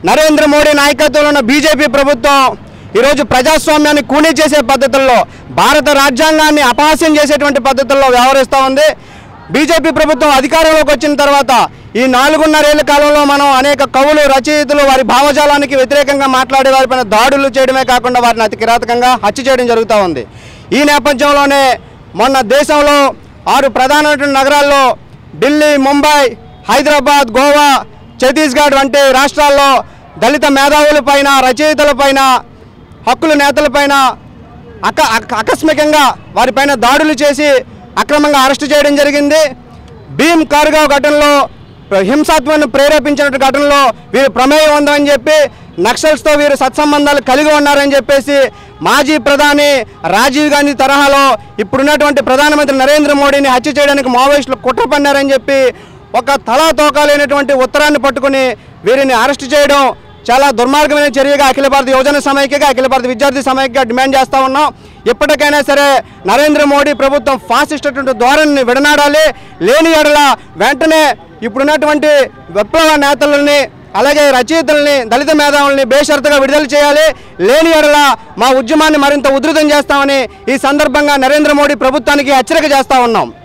నరేంద్ర మోడీ నాయకత్వంలో ఉన్న బీజేపీ ప్రభుత్వం ఈరోజు ప్రజాస్వామ్యాన్ని కూనీ చేసే పద్ధతుల్లో భారత రాజ్యాంగాన్ని అపహాస్యం చేసేటువంటి పద్ధతుల్లో వ్యవహరిస్తూ ఉంది బీజేపీ ప్రభుత్వం అధికారంలోకి వచ్చిన తర్వాత ఈ నాలుగున్నరేళ్ల కాలంలో మనం అనేక కవులు రచయితలు వారి భావజాలానికి వ్యతిరేకంగా మాట్లాడే వారిపైన దాడులు చేయడమే కాకుండా వారిని అతి కిరాతకంగా హత్య చేయడం జరుగుతూ ఉంది ఈ నేపథ్యంలోనే మొన్న దేశంలో ఆరు ప్రధానమైన నగరాల్లో ఢిల్లీ ముంబై హైదరాబాద్ గోవా ఛత్తీస్గఢ్ వంటి రాష్ట్రాల్లో దళిత మేధావులపైన రచయితలపైన హక్కుల నేతలపైన అక అక- ఆకస్మికంగా వారిపైన దాడులు చేసి అక్రమంగా అరెస్టు చేయడం జరిగింది భీమ్ కార్గావ్ ఘటనలో ప్ర- హింసాత్మను ప్రేరేపించిన ఘటనలో వీరు ప్రమేయం ఉందని చెప్పి నక్సల్స్తో వీరు సత్సంబంధాలు కలిగి ఉన్నారని చెప్పేసి మాజీ ప్రధాని రాజీవ్ గాంధీ తరహాలో ఇప్పుడున్నటువంటి ప్రధానమంత్రి నరేంద్ర మోడీని హత్య చేయడానికి మావోయిస్టులు కుట్ర పన్నారని చెప్పి ఒక తలా తోకా లేనటువంటి ఉత్తరాన్ని పట్టుకుని వీరిని అరెస్ట్ చేయడం చాలా దుర్మార్గమైన చర్యగా అఖిల భారత యువజన సమైక్యగా అఖిల భారత విద్యార్థి సమైక్యగా డిమాండ్ చేస్తూ ఉన్నాం ఇప్పటికైనా సరే నరేంద్ర మోడీ ప్రభుత్వం ఫాసిస్ట్ అటువంటి ధోరణిని విడనాడాలి లేని ఎడల వెంటనే ఇప్పుడున్నటువంటి విప్లవ నేతలని అలాగే రచయితల్ని దళిత మేధావుల్ని బేషరతుగా విడుదల చేయాలి లేని ఎడల మా ఉద్యమాన్ని మరింత ఉధృతం చేస్తామని ఈ సందర్భంగా నరేంద్ర మోడీ ప్రభుత్వానికి హెచ్చరిక చేస్తా ఉన్నాం